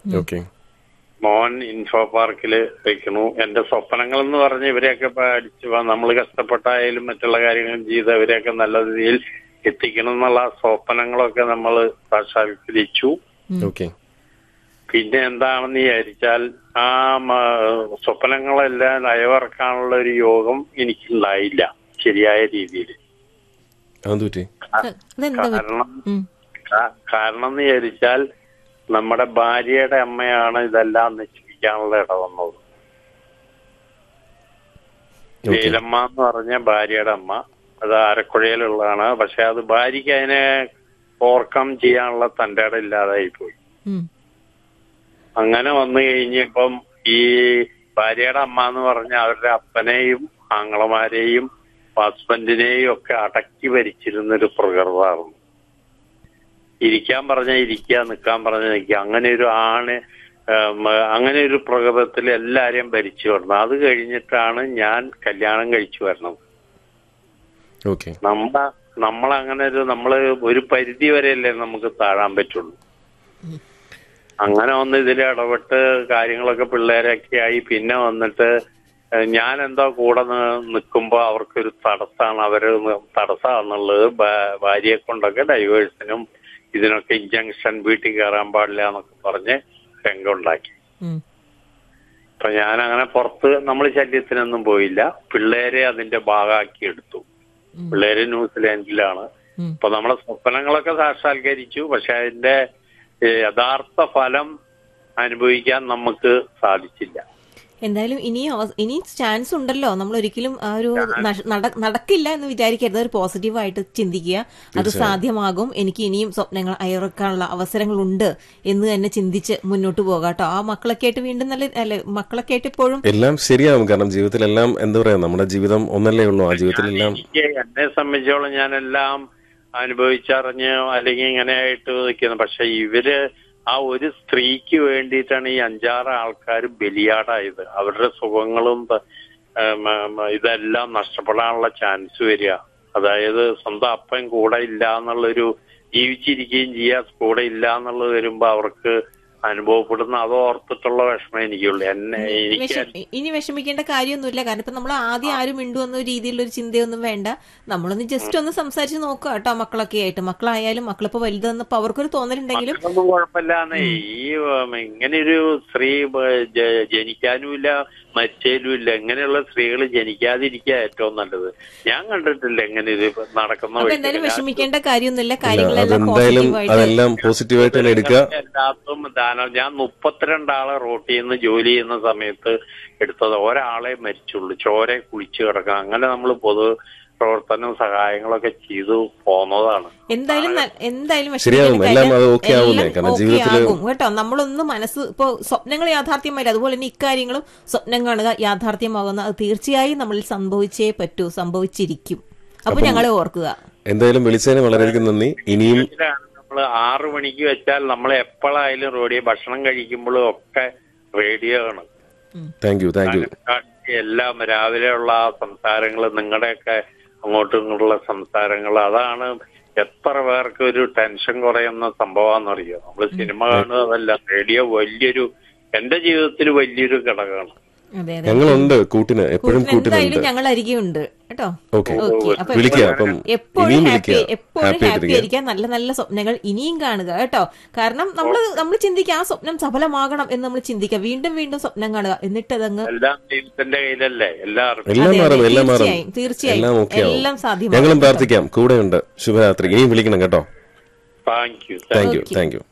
Okay മോൻ info പാർക്കില് വെക്കണു എന്റെ സ്വപ്നങ്ങൾ എന്ന് പറഞ്ഞ് ഇവരെയൊക്കെ പഠിച്ച് നമ്മൾ കഷ്ടപ്പെട്ടായാലും മറ്റുള്ള കാര്യങ്ങളും ചെയ്ത് അവരെയൊക്കെ നല്ല രീതിയിൽ എത്തിക്കണം എന്നുള്ള സ്വപ്നങ്ങളൊക്കെ നമ്മൾ സാക്ഷാത്കരിച്ചു ഓക്കെ പിന്നെ എന്താണെന്ന് വിചാരിച്ചാൽ ആ മ- സ്വപ്നങ്ങളെല്ലാം അയവിറക്കാനുള്ള ഒരു യോഗം എനിക്കുണ്ടായില്ല ശരിയായ രീതിയിൽ അതെന്ത് പറ്റി അതെന്താ പറ്റി? കാരണം ഉം. കാ- കാരണം എന്ന് വിചാരിച്ചാൽ നമ്മുടെ ഭാര്യയുടെ അമ്മയാണ് ഇതെല്ലാം നശിപ്പിക്കാനുള്ള ഇട വന്നത് ഓക്കെ ലീലമ്മ എന്ന് പറഞ്ഞ ഭാര്യയുടെ അമ്മ അത് ആരക്കുഴയിലുള്ളതാണ് പക്ഷെ അത് ഭാര്യയ്ക്ക് അതിനെ ഓവർകം ചെയ്യാനുള്ള തന്റെ ഇടം ഇല്ലാതായി പോയി ഉം. അങ്ങനെ വന്നു കഴിഞ്ഞപ്പം ഈ ഭാര്യയുടെ അമ്മ എന്ന് പറഞ്ഞ അവരുടെ അപ്പനെയും ആങ്ങളമാരെയും ഹസ്ബൻഡിനെയും ഒക്കെ അടക്കി ഭരിച്ചിരുന്നൊരു പ്രകൃതമായിരുന്നു ഇരിക്കാൻ പറഞ്ഞ ഇരിക്കുക നിൽക്കാൻ പറഞ്ഞ നിൽക്കുക അങ്ങനെ ഒരു ആണ് ഉം, അങ്ങനെ ഒരു പ്രകൃതത്തിൽ എല്ലാരെയും ഭരിച്ചു വരണം അത് കഴിഞ്ഞിട്ടാണ് ഞാൻ കല്യാണം കഴിച്ചു വരണത് ഓക്കെ നമ്മ നമ്മളങ്ങനെ ഒരു നമ്മള് ഒരു പരിധി വരെയല്ലേ നമുക്ക് താഴാൻ പറ്റുള്ളൂ അങ്ങനെ വന്ന് ഇതിൽ ഇടപെട്ട് കാര്യങ്ങളൊക്കെ പിള്ളേരൊക്കെ ആയി പിന്നെ വന്നിട്ട് ഏഹ് ഞാൻ എന്തോ കൂടെ നി- നിൽക്കുമ്പോ അവർക്കൊരു തടസ്സാണ് അവര് തടസ്സാന്നുള്ളത് ഭാ- ഭാര്യയെ കൊണ്ടൊക്കെ ഡൈവേഴ്സിനും ഇതിനൊക്കെ ഇഞ്ചക്ഷൻ വീട്ടിൽ കയറാൻ പാടില്ല എന്നൊക്കെ പറഞ്ഞ് രംഗമുണ്ടാക്കി ഉം. അപ്പൊ ഞാൻ അങ്ങനെ പുറത്ത് നമ്മൾ ശല്യത്തിനൊന്നും പോയില്ല പിള്ളേരെ അതിന്റെ ഭാഗമാക്കി എടുത്തു ഉം. പിള്ളേര് ന്യൂസിലാൻഡിലാണ് ഉം. അപ്പൊ നമ്മളെ സ്വപ്നങ്ങളൊക്കെ സാക്ഷാത്കരിച്ചു പക്ഷെ അതിന്റെ ഏഹ്, യഥാർത്ഥ ഫലം അനുഭവിക്കാൻ നമുക്ക് സാധിച്ചില്ല എന്തായാലും ഇനി അവ- ഇനി ചാൻസ് ഉണ്ടല്ലോ നമ്മൾ ഒരിക്കലും ആ ഒരു നഷ- നട- നടക്കില്ല എന്ന് വിചാരിക്കരുത് ഒരു പോസിറ്റീവായിട്ട് ചിന്തിക്കുക അത് സാധ്യമാകും എനിക്ക് ഇനിയും സ്വപ്നങ്ങൾ അയറക്കാനുള്ള അവസരങ്ങളുണ്ട് എന്ന് തന്നെ ചിന്തിച്ച് മുന്നോട്ട് പോകാം കേട്ടോ ആ മക്കളൊക്കെ ആയിട്ട് വീണ്ടും നല്ല അല്ലെ മക്കളൊക്കെ ആയിട്ട് ഇപ്പോഴും എല്ലാം ശരിയാവും കാരണം ജീവിതത്തിലെല്ലാം എന്താ പറയാ നമ്മുടെ ജീവിതം ഒന്നല്ലേ ഉള്ളൂ ആ ജീവിതത്തിലെല്ലാം എനിക്ക് എന്നെ സംബന്ധിച്ചോളം ഞാനെല്ലാം അനുഭവിച്ചറിഞ്ഞ് അല്ലെങ്കിൽ ഇങ്ങനെയായിട്ട് നിൽക്കുന്നു പക്ഷെ ഇവര് ആ ഒരു സ്ത്രീക്ക് വേണ്ടിയിട്ടാണ് ഈ അഞ്ചാറ് ആൾക്കാർ ബലിയാടായത് അവരുടെ സുഖങ്ങളും ത- ഏം, ഏം, ഇതെല്ലാം നഷ്ടപ്പെടാനുള്ള ചാൻസ് വരിക അതായത് സ്വന്തം അപ്പൻ കൂടെ ഇല്ല എന്നുള്ളൊരു ജീവിച്ചിരിക്കുകയും ചെയ്യാ കൂടെ ഇല്ല എന്നുള്ളത് വരുമ്പോ അവർക്ക് അനുഭവപ്പെടുന്ന അത് ഓർത്തിട്ടുള്ള വിഷമം എനിക്കുള്ളൂ എന്നെ എനിക്ക് വിഷ- ഇനി വിഷമിക്കേണ്ട കാര്യമൊന്നുമില്ല കാരണം ഇപ്പൊ നമ്മൾ ആദ്യം ആരും മിണ്ടു എന്ന രീതിയിലുള്ള ഒരു ചിന്തയൊന്നും വേണ്ട നമ്മളൊന്ന് ജസ്റ്റ് ഒന്ന് സംസാരിച്ച് നോക്കുക കേട്ടോ മക്കളൊക്കെ ആയിട്ട് മക്കളായാലും മക്കളിപ്പോ വലുതെന്നപ്പോ അവർക്കൊരു തോന്നലുണ്ടെങ്കിലും മക്കൾക്കൊന്നും കുഴപ്പമില്ലാന്ന് ഈ ഉം, ഇങ്ങനെയൊരു സ്ത്രീ ഉം, ജ- ജനിക്കാനുമില്ല മരിച്ചതിലുമില്ല ഇങ്ങനെയുള്ള സ്ത്രീകൾ ജനിക്കാതിരിക്കുക ഏറ്റവും നല്ലത് ഞാൻ കണ്ടിട്ടില്ല എങ്ങനെ ഇത് നടക്കുന്ന അപ്പൊ വഴിക്ക്. എന്തായാലും വിഷമിക്കേണ്ട കാര്യമൊന്നുമില്ല ഇല്ല, കാര്യങ്ങളെല്ലാം അതെന്തായാലും പോസിറ്റീവായിട്ട് അതെല്ലാം പോസിറ്റീവായിട്ട് തന്നെ എടുക്കുക എല്ലാത്തും ദാനം ഞാൻ മുപ്പത്തിരണ്ടാളെ റോട്ടിൽ നിന്ന് ജോലി ചെയ്യുന്ന സമയത്ത് എടുത്തത് ഒരാളെ മരിച്ചുള്ളൂ ചോരെ കുളിച്ചു കിടക്കാം അങ്ങനെ നമ്മൾ പൊതു പ്രവർത്തനവും സഹായങ്ങളൊക്കെ ചെയ്തു പോന്നതാണ് എന്തായാലും ന- എന്തായാലും ശരിയാവും. വിഷമിക്കേണ്ട എല്ലാം കാര്യം- അത് okay ആവുന്നേ. എല്ലാം കാരണം okay ജീവിതത്തില് ആകും കേട്ടോ നമ്മളൊന്ന് മനസ്സ് ഇപ്പോ സ്വപ്നങ്ങൾ യാഥാർത്ഥ്യമായില്ല അതുപോലെ തന്നെ ഇക്കാര്യങ്ങളും സ്വപ്നം കാണുക യാഥാർത്ഥ്യമാകുന്ന അത് തീർച്ചയായും നമ്മളിൽ സംഭവിച്ചേ പറ്റൂ സംഭവിച്ചിരിക്കും അപ്പൊ ഞങ്ങളെ ഓർക്കുക എന്തായാലും വിളിച്ചതിന് വളരെയധികം നന്ദി ഇനിയും നമ്മൾ ആറു മണിക്ക് വെച്ചാൽ നമ്മൾ എപ്പോഴായാലും റേഡിയോ ഭക്ഷണം കഴിക്കുമ്പോഴും ഒക്കെ റേഡിയോ ആണ് താങ്ക് യു താങ്ക് യു എല്ലാം രാവിലെയുള്ള ആ സംസാരങ്ങൾ നിങ്ങളുടെയൊക്കെ അങ്ങോട്ടും ഇങ്ങോട്ടുള്ള സംസാരങ്ങൾ അതാണ് എത്ര പേർക്ക് ഒരു ടെൻഷൻ കുറയുന്ന സംഭവമാണെന്നറിയോ നമ്മൾ സിനിമ കാണുന്നതല്ല റേഡിയോ വലിയൊരു എന്റെ ജീവിതത്തിൽ വലിയൊരു ഘടകമാണ് അതെ അതെ ഞങ്ങളുണ്ട് കൂട്ടിന് എപ്പോഴും കൂട്ടിന് എന്തായാലും കൂട്ടിനുണ്ട് ഞങ്ങൾ അരികെ ഉണ്ട് കേട്ടോ ഓക്കെ ഓക്കെ അപ്പൊ വിളിക്കുക അപ്പം എപ്പോഴും ഇനിയും ഹാപ്പി വിളിക്കുക എപ്പോഴും ഹാപ്പി ഹാപ്പി ആയിട്ടിരിക്കുക ആയിരിക്കാൻ നല്ല നല്ല സ്വപ്നങ്ങൾ ഇനിയും കാണുക കേട്ടോ കാരണം നമ്മൾ നമ്മൾ ചിന്തിക്കുക ആ സ്വപ്നം സഫലമാകണം എന്ന് നമ്മൾ ചിന്തിക്കുക വീണ്ടും വീണ്ടും സ്വപ്നം കാണുക എന്നിട്ട് അതങ്ങ് എല്ലാം ദൈവത്തിന്റെ കയ്യിലല്ലേ എല്ലാവർക്കും എല്ലാം അതെ, മാറും അതെ, എല്ലാം മാറും തീർച്ചയായും, തീർച്ചയായും. എല്ലാം ഓക്കെ ആവും എല്ലാം സാധ്യമാകും ഞങ്ങളും പ്രാർത്ഥിക്കാം കൂടെയുണ്ട് ശുഭരാത്രി ഇനിയും വിളിക്കണം കേട്ടോ thank you thank you Okay. Thank you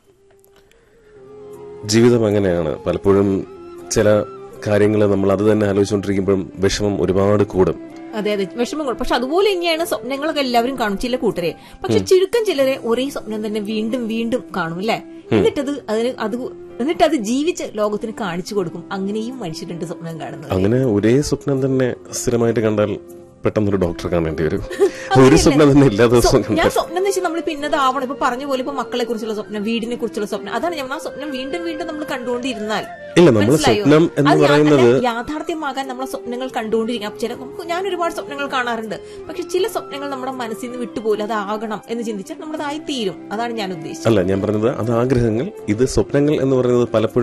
ജീവിതം അങ്ങനെയാണ് പലപ്പോഴും ചില കാര്യങ്ങൾ നമ്മൾ അത് തന്നെ ആലോചിച്ചുകൊണ്ടിരിക്കുമ്പോഴും വിഷമം ഒരുപാട് കൂടും അതെ അതെ വിഷമങ്ങൾ പക്ഷെ അതുപോലെ തന്നെയാണ് സ്വപ്നങ്ങളൊക്കെ എല്ലാവരും കാണും ചില കൂട്ടരെ പക്ഷെ ചുരുക്കം ചിലരെ ഒരേ സ്വപ്നം തന്നെ വീണ്ടും വീണ്ടും കാണും അല്ലെ എന്നിട്ടത് അതിന് അത് എന്നിട്ട് അത് ജീവിച്ച് ലോകത്തിന് കാണിച്ചു കൊടുക്കും അങ്ങനെയും മനുഷ്യരുണ്ട് സ്വപ്നം കാണുന്നത് അങ്ങനെ ഒരേ സ്വപ്നം തന്നെ സ്ഥിരമായിട്ട് കണ്ടാൽ പെട്ടെന്നൊരു ഡോക്ടറെ കാണേണ്ടി വരും ഒരു സ്വപ്നം തന്നെ എല്ലാ ദിവസവും സ്വ- ഞാൻ കണ്ടാൽ സ്വപ്നം എന്ന് വെച്ചാൽ നമ്മൾ പിന്നതാവണം ഇപ്പൊ പറഞ്ഞ പോലെ ഇപ്പൊ മക്കളെ കുറിച്ചുള്ള സ്വപ്നം വീടിനെ കുറിച്ചുള്ള സ്വപ്നം അതാണ് ഞാൻ ആ സ്വപ്നം വീണ്ടും വീണ്ടും നമ്മൾ കണ്ടുകൊണ്ടിരുന്നാൽ ഇല്ല നമ്മൾ മനസ്സിലായോ? സ്വപ്നം എന്ന് അത് യാ- പറയുന്നത് അല്ല, യാഥാർത്ഥ്യമാകാൻ നമ്മളെ സ്വപ്നങ്ങൾ കണ്ടുകൊണ്ടിരിക്കാം ചില നമുക്ക് ഞാൻ ഒരുപാട് സ്വപ്നങ്ങൾ കാണാറുണ്ട് പക്ഷെ ചില സ്വപ്നങ്ങൾ നമ്മുടെ മനസ്സിൽ നിന്ന് വിട്ടുപോലും അതാകണം എന്ന് ചിന്തിച്ചാൽ നമ്മളതായി തീരും അതാണ് ഞാൻ ഉദ്ദേശിച്ചത് അല്ല ഞാൻ പറഞ്ഞത് അത് ആഗ്രഹങ്ങൾ ഇത് സ്വപ്നങ്ങൾ എന്ന് പറയുന്നത് പലപ്പോഴും